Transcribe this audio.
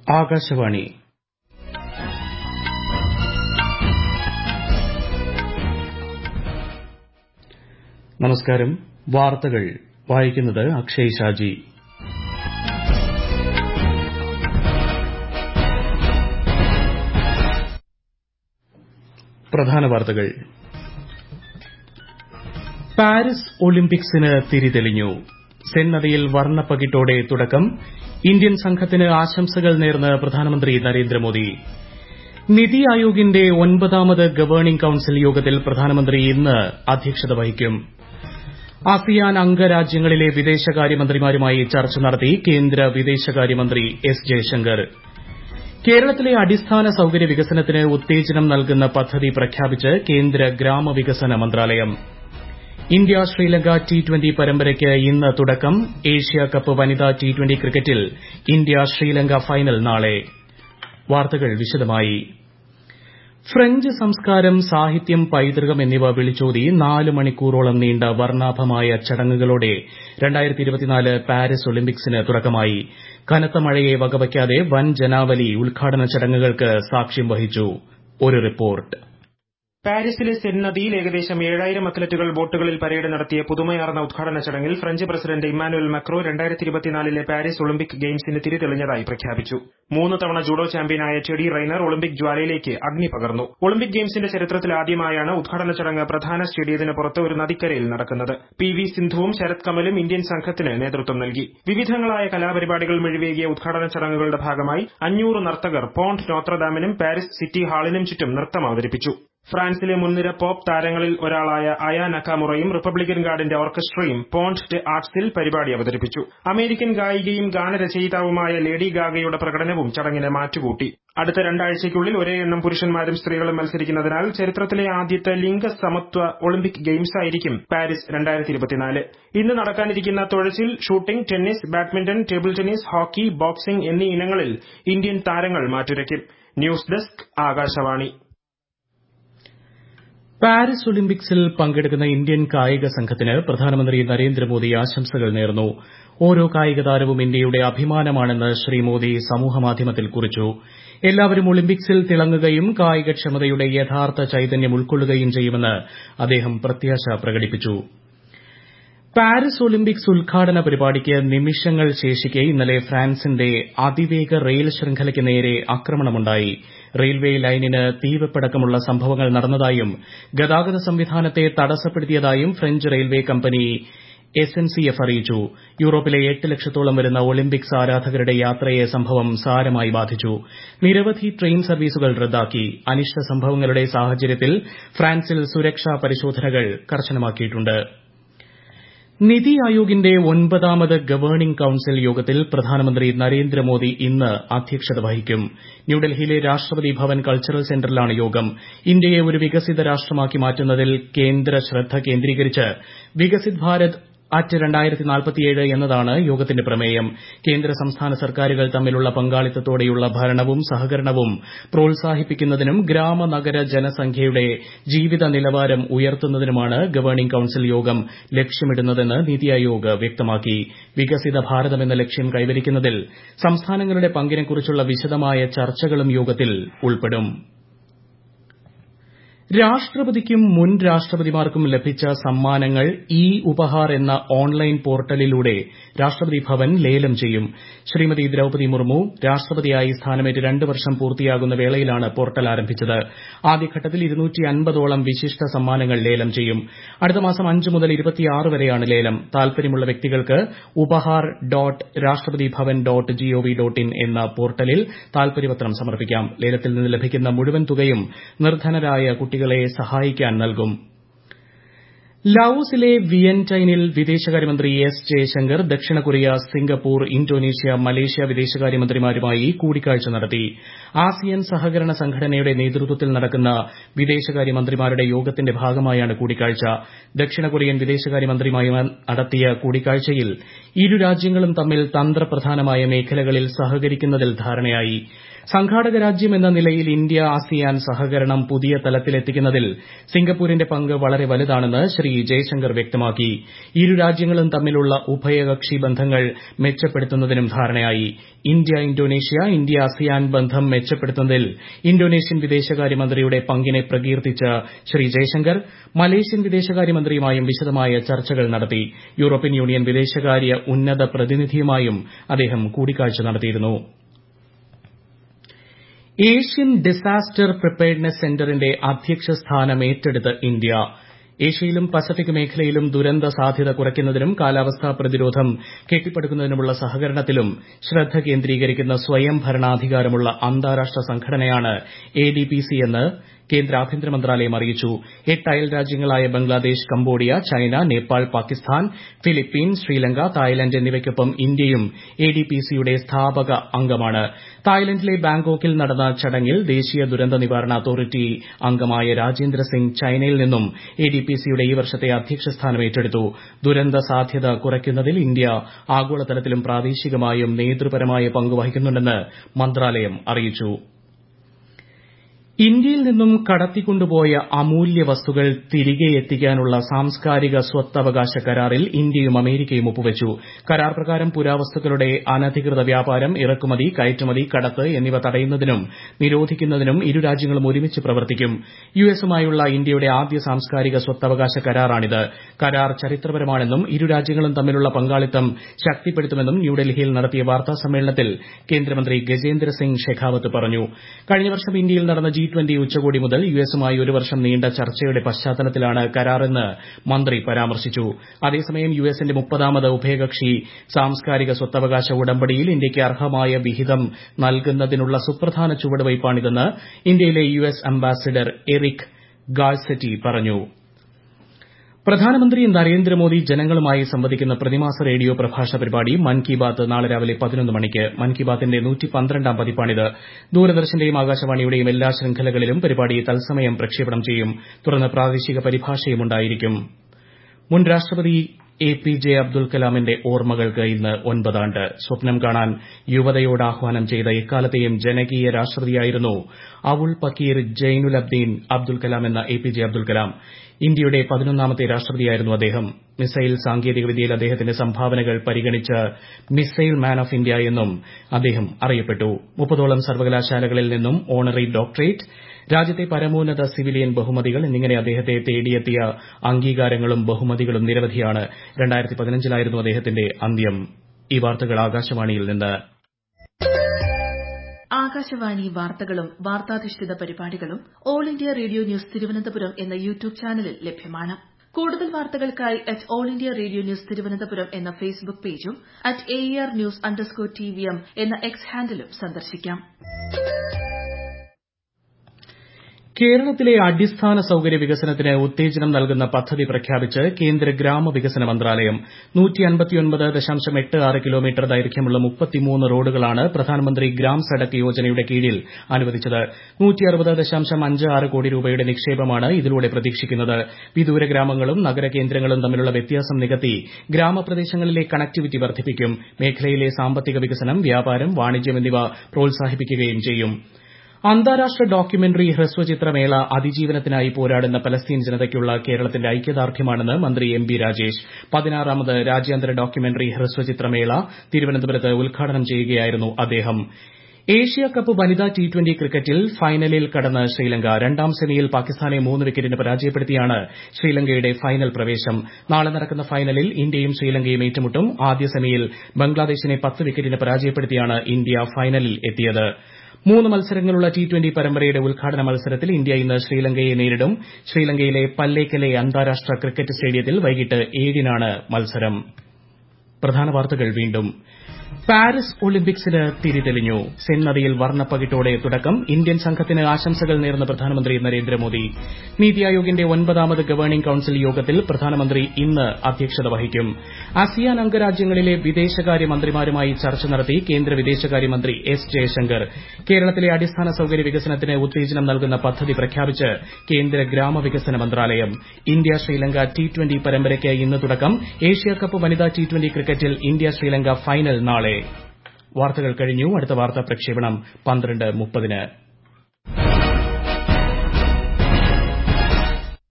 ആകാശവാണി നമസ്കാരം വാർത്തകൾ വായിക്കുന്നത് അക്ഷയ് ഷാജി പ്രധാന വാർത്തകൾ പാരീസ് ഒളിമ്പിക്സിന് തിരിതെളിഞ്ഞു സെൻ നദിയിൽ വർണ്ണപ്പകിട്ടോടെ തുടക്കം ഇന്ത്യൻ സംഘത്തിന് ആശംസകൾ നേർന്ന് പ്രധാനമന്ത്രി നരേന്ദ്രമോദി നിതി ആയോഗിന്റെ ഒൻപതാമത് ഗവേണിംഗ് കൌൺസിൽ യോഗത്തിൽ പ്രധാനമന്ത്രി ഇന്ന് അധ്യക്ഷത വഹിക്കും ആസിയാൻ അംഗരാജ്യങ്ങളിലെ വിദേശകാര്യമന്ത്രിമാരുമായി ചർച്ച നടത്തി കേന്ദ്ര വിദേശകാര്യമന്ത്രി എസ് ജയശങ്കർ കേരളത്തിലെ അടിസ്ഥാന സൌകര്യ വികസനത്തിന് ഉത്തേജനം നൽകുന്ന പദ്ധതി പ്രഖ്യാപിച്ച് കേന്ദ്ര ഗ്രാമവികസന മന്ത്രാലയം ഇന്ത്യ ശ്രീലങ്ക ടി ട്വന്റി പരമ്പരയ്ക്ക് ഇന്ന് തുടക്കം ഏഷ്യ കപ്പ് വനിതാ ടി ട്വന്റി ക്രിക്കറ്റിൽ ഇന്ത്യ ശ്രീലങ്ക ഫൈനൽ നാളെ വാർത്തകൾ വിശദമായി ഫ്രഞ്ച് സംസ്കാരം സാഹിത്യം പൈതൃകം എന്നിവ വിളിച്ചോതി നാല് മണിക്കൂറോളം നീണ്ട വർണ്ണാഭമായ ചടങ്ങുകളോടെ പാരീസ് ഒളിമ്പിക്സിന് തുടക്കമായി കനത്ത മഴയെ വകവയ്ക്കാതെ വൻ ജനാവലി ഉദ്ഘാടന ചടങ്ങുകൾക്ക് സാക്ഷ്യം വഹിച്ചു ഒരു റിപ്പോർട്ട് പാരീസിലെ സെൻ നദിയിൽ ഏകദേശം ഏഴായിരം അത്ലറ്റുകൾ ബോട്ടുകളിൽ പരേഡ് നടത്തിയ പുതുമയാർന്ന ഉദ്ഘാടന ചടങ്ങിൽ ഫ്രഞ്ച് പ്രസിഡന്റ് ഇമ്മാനുവൽ മക്രോ രണ്ടായിരത്തി ഇരുപത്തിനാലിലെ പാരീസ് ഒളിമ്പിക് ഗെയിംസിന് തിരിതെളിഞ്ഞതായി പ്രഖ്യാപിച്ചു മൂന്ന് തവണ ജൂഡോ ചാമ്പ്യനായ ടെഡി റൈനർ ഒളിമ്പിക് ജ്വാലയിലേക്ക് അഗ്നി പകർന്നു ഒളിമ്പിക് ഗെയിംസിന്റെ ചരിത്രത്തിൽ ആദ്യമായാണ് ഉദ്ഘാടന ചടങ്ങ് പ്രധാന സ്റ്റേഡിയത്തിന് പുറത്ത് ഒരു നദിക്കരയിൽ നടക്കുന്നത് പി വി സിന്ധുവും ശരത് കമലും ഇന്ത്യൻ സംഘത്തിന് നേതൃത്വം നൽകി വിവിധങ്ങളായ കലാപരിപാടികൾ മിഴിവേകിയ ഉദ്ഘാടന ചടങ്ങുകളുടെ ഭാഗമായി അഞ്ഞൂറ് നർത്തകർ പോണ്ട് നോത്രദാമിനും പാരീസ് സിറ്റി ഹാളിനും ചുറ്റും നൃത്തം അവതരിപ്പിച്ചു ഫ്രാൻസിലെ മുൻനിര പോപ്പ് താരങ്ങളിൽ ഒരാളായ അയ നക്കാമുറയും റിപ്പബ്ലിക്കൻ ഗാർഡിന്റെ ഓർക്കസ്ട്രയും പോണ്ട് ഡെ ആർട്സിൽ പരിപാടി അവതരിപ്പിച്ചു അമേരിക്കൻ ഗായികയും ഗാനരചയിതാവുമായ ലേഡി ഗാഗയുടെ പ്രകടനവും ചടങ്ങിന് മാറ്റുകൂട്ടി അടുത്ത രണ്ടാഴ്ചയ്ക്കുള്ളിൽ ഒരേ എണ്ണം പുരുഷന്മാരും സ്ത്രീകളും മത്സരിക്കുന്നതിനാൽ ചരിത്രത്തിലെ ആദ്യത്തെ ലിംഗസമത്വ ഒളിമ്പിക് ഗെയിംസ് ആയിരിക്കും പാരീസ് ഇന്ന് നടക്കാനിരിക്കുന്ന തുഴച്ചിൽ shooting tennis badminton table tennis hockey boxing എന്നീ ഇനങ്ങളിൽ ഇന്ത്യൻ താരങ്ങൾ മാറ്റുരയ്ക്കും ന്യൂസ് ഡെസ്ക് ആകാശവാണി പാരീസ് ഒളിമ്പിക്സിൽ പങ്കെടുക്കുന്ന ഇന്ത്യൻ കായിക സംഘത്തിന് പ്രധാനമന്ത്രി നരേന്ദ്രമോദി ആശംസകൾ നേർന്നു ഓരോ കായിക താരവും ഇന്ത്യയുടെ അഭിമാനമാണെന്ന് ശ്രീ മോദി സമൂഹമാധ്യമത്തിൽ കുറിച്ചു എല്ലാവരും ഒളിമ്പിക്സിൽ തിളങ്ങുകയും കായികക്ഷമതയുടെ യഥാർത്ഥ ചൈതന്യം ഉൾക്കൊള്ളുകയും ചെയ്യുമെന്ന് അദ്ദേഹം പ്രത്യാശ പ്രകടിപ്പിച്ചു പാരീസ് ഒളിമ്പിക്സ് ഉദ്ഘാടന പരിപാടിക്ക് നിമിഷങ്ങൾ ശേഷിക്കെ ഇന്നലെ ഫ്രാൻസിന്റെ അതിവേഗ റെയിൽ ശൃംഖലയ്ക്ക് നേരെ ആക്രമണമുണ്ടായി റെയിൽവേ ലൈനിന് തീവെപ്പടക്കമുള്ള സംഭവങ്ങൾ നടന്നതായും ഗതാഗത സംവിധാനത്തെ തടസ്സപ്പെടുത്തിയതായും ഫ്രഞ്ച് റെയിൽവേ കമ്പനി എസ്എൻസിഎഫ് അറിയിച്ചു യൂറോപ്പിലെ എട്ട് ലക്ഷത്തോളം വരുന്ന ഒളിമ്പിക്സ് ആരാധകരുടെ യാത്രയെ സംഭവം സാരമായി ബാധിച്ചു നിരവധി ട്രെയിൻ സർവീസുകൾ റദ്ദാക്കി അനിഷ്ട സംഭവങ്ങളുടെ സാഹചര്യത്തിൽ ഫ്രാൻസിൽ സുരക്ഷാ പരിശോധനകൾ കർശനമാക്കിയിട്ടുണ്ട് നിതി ആയോഗിന്റെ ഒൻപതാമത് ഗവേണിംഗ് കൌൺസിൽ യോഗത്തിൽ പ്രധാനമന്ത്രി നരേന്ദ്രമോദി ഇന്ന് അധ്യക്ഷത വഹിക്കും ന്യൂഡൽഹിയിലെ രാഷ്ട്രപതി ഭവൻ കൾച്ചറൽ സെന്ററിലാണ് യോഗം ഇന്ത്യയെ ഒരു വികസിത രാഷ്ട്രമാക്കി മാറ്റുന്നതിൽ കേന്ദ്ര ശ്രദ്ധ കേന്ദ്രീകരിച്ച് വികസിത് ഭാരത് അറ്റ് എന്നതാണ് യോഗത്തിന്റെ പ്രമേയം കേന്ദ്ര സംസ്ഥാന സർക്കാരുകൾ തമ്മിലുള്ള പങ്കാളിത്തത്തോടെയുള്ള ഭരണവും സഹകരണവും പ്രോത്സാഹിപ്പിക്കുന്നതിനും ഗ്രാമ നഗര ജനസംഖ്യയുടെ ജീവിത നിലവാരം ഉയർത്തുന്നതിനുമാണ് ഗവേണിംഗ് കൌൺസിൽ യോഗം ലക്ഷ്യമിടുന്നതെന്ന് നിതി ആയോഗ് വ്യക്തമാക്കി വികസിത ഭാരതം എന്ന ലക്ഷ്യം കൈവരിക്കുന്നതിൽ സംസ്ഥാനങ്ങളുടെ പങ്കിനെക്കുറിച്ചുള്ള വിശദമായ ചർച്ചകളും യോഗത്തിൽ ഉൾപ്പെടും രാഷ്ട്രപതിക്കും മുൻ രാഷ്ട്രപതിമാർക്കും ലഭിച്ച സമ്മാനങ്ങൾ ഇ ഉപഹാർ എന്ന ഓൺലൈൻ പോർട്ടലിലൂടെ രാഷ്ട്രപതി ഭവൻ ലേലം ചെയ്യും ശ്രീമതി ദ്രൌപതി മുർമു രാഷ്ട്രപതിയായി സ്ഥാനമേറ്റ് രണ്ട് വർഷം പൂർത്തിയാകുന്ന വേളയിലാണ് പോർട്ടൽ ആരംഭിച്ചത് ആദ്യഘട്ടത്തിൽ ഓളം വിശിഷ്ട സമ്മാനങ്ങൾ ലേലം ചെയ്യും അടുത്ത മാസം അഞ്ച് മുതൽ വരെയാണ് ലേലം താൽപര്യമുള്ള വ്യക്തികൾക്ക് Uphaar dot Rashtrapati Bhavan dot G O V dot in എന്ന പോർട്ടലിൽ താൽപര്യപത്രം സമർപ്പിക്കാം ലേലത്തിൽ നിന്ന് ലഭിക്കുന്ന മുഴുവൻ തുകയും നിർധനരായ കുട്ടികളെ സഹായിക്കാൻ നൽകും ലാവോസിലെ വിയന്റൈനിൽ വിദേശകാര്യമന്ത്രി എസ് ജയശങ്കർ ദക്ഷിണ കൊറിയ സിംഗപ്പൂർ ഇന്തോനേഷ്യ മലേഷ്യ വിദേശകാര്യമന്ത്രിമാരുമായി കൂടിക്കാഴ്ച നടത്തി ആസിയൻ സഹകരണ സംഘടനയുടെ നേതൃത്വത്തിൽ നടക്കുന്ന വിദേശകാര്യമന്ത്രിമാരുടെ യോഗത്തിന്റെ ഭാഗമായാണ് കൂടിക്കാഴ്ച ദക്ഷിണ കൊറിയൻ വിദേശകാര്യമന്ത്രിയുമായി നടത്തിയ കൂടിക്കാഴ്ചയിൽ ഇരു രാജ്യങ്ങളും തമ്മിൽ തന്ത്രപ്രധാനമായ മേഖലകളിൽ സഹകരിക്കുന്നതിൽ ധാരണയായി സംഘാടക രാജ്യം എന്ന നിലയിൽ ഇന്ത്യ ആസിയാൻ സഹകരണം പുതിയ തലത്തിലെത്തിക്കുന്നതിൽ സിംഗപ്പൂരിന്റെ പങ്ക് വളരെ വലുതാണെന്ന് ശ്രീ ജയശങ്കർ വ്യക്തമാക്കി ഇരു രാജ്യങ്ങളും തമ്മിലുള്ള ഉഭയകക്ഷി ബന്ധങ്ങൾ മെച്ചപ്പെടുത്തുന്നതിനും ധാരണയായി ഇന്ത്യ ഇന്തോനേഷ്യ ഇന്ത്യ ആസിയാൻ ബന്ധം മെച്ചപ്പെടുത്തുന്നതിൽ ഇന്തോനേഷ്യൻ വിദേശകാര്യമന്ത്രിയുടെ പങ്കിനെ പ്രകീർത്തിച്ച ശ്രീ ജയശങ്കർ മലേഷ്യൻ വിദേശകാര്യമന്ത്രിയുമായും വിശദമായ ചർച്ചകൾ നടത്തി യൂറോപ്യൻ യൂണിയൻ വിദേശകാര്യ ഉന്നത പ്രതിനിധിയുമായും അദ്ദേഹം കൂടിക്കാഴ്ച നടത്തിയിരുന്നു ഏഷ്യൻ ഡിസാസ്റ്റർ പ്രിപ്പയർഡ്നെസ് സെന്ററിന്റെ അധ്യക്ഷ സ്ഥാനം ഏറ്റെടുത്ത് ഇന്ത്യ ഏഷ്യയിലും പസഫിക് മേഖലയിലും ദുരന്ത സാധ്യത കുറയ്ക്കുന്നതിനും കാലാവസ്ഥാ പ്രതിരോധം കെട്ടിപ്പടുക്കുന്നതിനുമുള്ള സഹകരണത്തിലും ശ്രദ്ധ കേന്ദ്രീകരിക്കുന്ന സ്വയം ഭരണാധികാരമുള്ള അന്താരാഷ്ട്ര സംഘടനയാണ് എഡിപിസി എന്ന് കേന്ദ്ര ആഭ്യന്തര മന്ത്രാലയം അറിയിച്ചു എട്ട് അയൽ രാജ്യങ്ങളായ Bangladesh Cambodia China Nepal Pakistan Philippines Sri Lanka Thailand എന്നിവയ്ക്കൊപ്പം ഇന്ത്യയും എഡിപിസിയുടെ സ്ഥാപക അംഗമാണ് തായ്ലന്റിലെ ബാങ്കോക്കിൽ നടന്ന ചടങ്ങിൽ ദേശീയ ദുരന്ത നിവാരണ അതോറിറ്റി അംഗമായ രാജേന്ദ്ര സിംഗ് ചൈനയിൽ നിന്നും എഡിപിസിയുടെ ഈ വർഷത്തെ അധ്യക്ഷ സ്ഥാനം ഏറ്റെടുത്തു ദുരന്ത സാധ്യത കുറയ്ക്കുന്നതിൽ ഇന്ത്യ ആഗോളതലത്തിലും പ്രാദേശികമായും നേതൃപരമായ പങ്ക് വഹിക്കുന്നുണ്ടെന്ന് മന്ത്രാലയം അറിയിച്ചു ഇന്ത്യയിൽ നിന്നും കടത്തിക്കൊണ്ടുപോയ അമൂല്യ വസ്തുക്കൾ തിരികെ എത്തിക്കാനുള്ള സാംസ്കാരിക സ്വത്തവകാശ കരാറിൽ ഇന്ത്യയും അമേരിക്കയും ഒപ്പുവച്ചു കരാർ പ്രകാരം പുരാവസ്തുക്കളുടെ അനധികൃത വ്യാപാരം ഇറക്കുമതി കയറ്റുമതി കടത്ത് എന്നിവ തടയുന്നതിനും നിരോധിക്കുന്നതിനും ഇരു രാജ്യങ്ങളും ഒരുമിച്ച് പ്രവർത്തിക്കും യുഎസുമായുള്ള ഇന്ത്യയുടെ ആദ്യ സാംസ്കാരിക സ്വത്തവകാശ കരാറാണിത് കരാർ ചരിത്രപരമാണെന്നും ഇരു രാജ്യങ്ങളും തമ്മിലുള്ള പങ്കാളിത്തം ശക്തിപ്പെടുത്തുമെന്നും ന്യൂഡൽഹിയിൽ നടത്തിയ വാർത്താ സമ്മേളനത്തിൽ കേന്ദ്രമന്ത്രി ഗജേന്ദ്ര സിംഗ് ഷെഖാവത്ത് പറഞ്ഞു കഴിഞ്ഞ വർഷം ഇന്ത്യയിൽ നടന്ന ജി ട്വന്റി ഉച്ചകോടി മുതൽ യുഎസുമായി ഒരു വർഷം നീണ്ട ചർച്ചയുടെ പശ്ചാത്തലത്തിലാണ് കരാറെന്ന് മന്ത്രി പരാമർശിച്ചു അതേസമയം യുഎസിന്റെ മുപ്പതാമത് ഉഭയകക്ഷി സാംസ്കാരിക സ്വത്തവകാശ ഉടമ്പടിയിൽ ഇന്ത്യയ്ക്ക് അർഹമായ വിഹിതം നൽകുന്നതിനുള്ള സുപ്രധാന ചുവടുവയ്പ്പാണിതെന്ന് ഇന്ത്യയിലെ യുഎസ് അംബാസിഡർ എറിക് ഗാൾസെറ്റി പറഞ്ഞു പ്രധാനമന്ത്രി നരേന്ദ്രമോദി ജനങ്ങളുമായി സംവദിക്കുന്ന പ്രതിമാസ റേഡിയോ പ്രഭാഷണ പരിപാടി മൻ കി ബാത്ത് നാളെ രാവിലെ പതിനൊന്ന് മണിക്ക് മൻ കി ബാത്തിന്റെ നൂറ്റിപന്ത്രണ്ടാം പതിപ്പാണിത് ദൂരദർശന്റെയും ആകാശവാണിയുടെയും എല്ലാ ശൃംഖലകളിലും പരിപാടി തത്സമയം പ്രക്ഷേപണം ചെയ്യും തുടർന്ന് പ്രാദേശിക പരിഭാഷയും ഉണ്ടായിരിക്കും മുൻ രാഷ്ട്രപതി എ പി ജെ അബ്ദുൽ കലാമിന്റെ ഓർമ്മകൾക്ക് ഇന്ന് ഒൻപതാണ്ട് സ്വപ്നം കാണാൻ യുവതയോട് ആഹ്വാനം ചെയ്ത എക്കാലത്തെയും ജനകീയ രാഷ്ട്രപതിയായിരുന്നു അവുൾ പക്കീർ ജൈനുലബ്ദീൻ അബ്ദുൽ കലാം എന്ന A P J Abdul Kalam ഇന്ത്യയുടെ പതിനൊന്നാമത്തെ രാഷ്ട്രപതിയായിരുന്നു അദ്ദേഹം മിസൈൽ സാങ്കേതികവിദ്യയിൽ അദ്ദേഹത്തിന്റെ സംഭാവനകൾ പരിഗണിച്ച് മിസൈൽ മാൻ ഓഫ് ഇന്ത്യ എന്നും അദ്ദേഹം അറിയപ്പെട്ടു മുപ്പതോളം സർവകലാശാലകളിൽ നിന്നും ഓണറി ഡോക്ടറേറ്റ് രാജ്യത്തെ പരമോന്നത സിവിലിയൻ ബഹുമതികൾ എന്നിങ്ങനെ അദ്ദേഹത്തെ തേടിയെത്തിയ അംഗീകാരങ്ങളും ബഹുമതികളും നിരവധിയാണ് രണ്ടായിരത്തി പതിനഞ്ചിലായിരുന്നു അദ്ദേഹത്തിന്റെ അന്ത്യം ഈ വാർത്തകൾ ആകാശവാണിയിൽ നിന്ന് ആകാശവാണി വാർത്തകളും വാർത്താധിഷ്ഠിത പരിപാടികളും All India Radio News Thiruvananthapuram എന്ന യൂട്യൂബ് ചാനലിൽ ലഭ്യമാണ് കൂടുതൽ വാർത്തകൾക്കായി at All India Radio News Thiruvananthapuram എന്ന ഫേസ്ബുക്ക് പേജും at A R news underscore T V M എന്ന എക്സ് ഹാൻഡിലും സന്ദർശിക്കാം കേരളത്തിലെ അടിസ്ഥാന സൌകര്യ വികസനത്തിന് ഉത്തേജനം നൽകുന്ന പദ്ധതി പ്രഖ്യാപിച്ച് കേന്ദ്ര ഗ്രാമവികസന മന്ത്രാലയം കിലോമീറ്റർ ദൈർഘ്യമുള്ള മുപ്പത്തിമൂന്ന് റോഡുകളാണ് പ്രധാനമന്ത്രി ഗ്രാം സഡക് യോജനയുടെ കീഴിൽ അനുവദിച്ചത് കോടി രൂപയുടെ നിക്ഷേപമാണ് ഇതിലൂടെ പ്രതീക്ഷിക്കുന്നത് വിദൂര ഗ്രാമങ്ങളും നഗരകേന്ദ്രങ്ങളും തമ്മിലുള്ള വ്യത്യാസം നികത്തി ഗ്രാമപ്രദേശങ്ങളിലെ കണക്ടിവിറ്റി വർദ്ധിപ്പിക്കും മേഖലയിലെ സാമ്പത്തിക വികസനം വ്യാപാരം വാണിജ്യം എന്നിവ പ്രോത്സാഹിപ്പിക്കുകയും ചെയ്യും അന്താരാഷ്ട്ര ഡോക്യുമെന്ററി ഹ്രസ്വചിത്രമേള അതിജീവനത്തിനായി പോരാടുന്ന പലസ്തീൻ ജനതയ്ക്കുള്ള കേരളത്തിന്റെ ഐക്യദാർഢ്യമാണെന്ന് മന്ത്രി എം ബി രാജേഷ് പതിനാറാമത് രാജ്യാന്തര ഡോക്യുമെന്ററി ഹ്രസ്വചിത്രമേള തിരുവനന്തപുരത്ത് ഉദ്ഘാടനം ചെയ്യുകയായിരുന്നു അദ്ദേഹം ഏഷ്യ കപ്പ് വനിതാ ടി ട്വന്റി ക്രിക്കറ്റിൽ ഫൈനലിൽ കടന്ന് ശ്രീലങ്ക രണ്ടാം സെമിയിൽ പാകിസ്ഥാനെ മൂന്ന് വിക്കറ്റിന് പരാജയപ്പെടുത്തിയാണ് ശ്രീലങ്കയുടെ ഫൈനൽ പ്രവേശം നാളെ നടക്കുന്ന ഫൈനലിൽ ഇന്ത്യയും ശ്രീലങ്കയും ഏറ്റുമുട്ടും ആദ്യ സെമിയിൽ ബംഗ്ലാദേശിനെ പത്ത് വിക്കറ്റിന് പരാജയപ്പെടുത്തിയാണ് ഇന്ത്യ ഫൈനലിൽ എത്തിയത് മൂന്ന് മത്സരങ്ങളുള്ള ടി ട്വന്റി പരമ്പരയുടെ ഉദ്ഘാടന മത്സരത്തിൽ ഇന്ത്യ ഇന്ന് ശ്രീലങ്കയെ നേരിടും ശ്രീലങ്കയിലെ പല്ലേക്കലെ അന്താരാഷ്ട്ര ക്രിക്കറ്റ് സ്റ്റേഡിയത്തിൽ വൈകിട്ട് ഏഴിനാണ് മത്സരം പ്രധാന വാർത്തകൾ വീണ്ടും പാരീസ് ഒളിമ്പിക്സിന് തിരിതെളിഞ്ഞു സെൻ നദിയിൽ വർണ്ണപ്പകിട്ടോടെ തുടക്കം ഇന്ത്യൻ സംഘത്തിന് ആശംസകൾ നേർന്ന പ്രധാനമന്ത്രി നരേന്ദ്രമോദി നീതി ആയോഗിന്റെ ഒൻപതാമത് ഗവേണിംഗ് കൌൺസിൽ യോഗത്തിൽ പ്രധാനമന്ത്രി ഇന്ന് അധ്യക്ഷത വഹിക്കും ആസിയാൻ അംഗരാജ്യങ്ങളിലെ വിദേശകാര്യ മന്ത്രിമാരുമായി ചർച്ച നടത്തി കേന്ദ്ര വിദേശകാര്യമന്ത്രി എസ് ജയശങ്കർ കേരളത്തിലെ അടിസ്ഥാന സൌകര്യ വികസനത്തിന് ഉത്തേജനം നൽകുന്ന പദ്ധതി പ്രഖ്യാപിച്ച് കേന്ദ്ര ഗ്രാമവികസന മന്ത്രാലയം ഇന്ത്യ ശ്രീലങ്ക ടി ട്വന്റി പരമ്പരയ്ക്ക് ഇന്ന് തുടക്കം ഏഷ്യാകപ്പ് വനിതാ ടി ട്വന്റി ക്രിക്കറ്റിൽ ഇന്ത്യ ശ്രീലങ്ക ഫൈനൽ നാളെ വാർത്തകൾ കഴിഞ്ഞു അടുത്ത വാർത്താ പ്രക്ഷേപണം പന്ത്രണ്ട് മുപ്പതിന്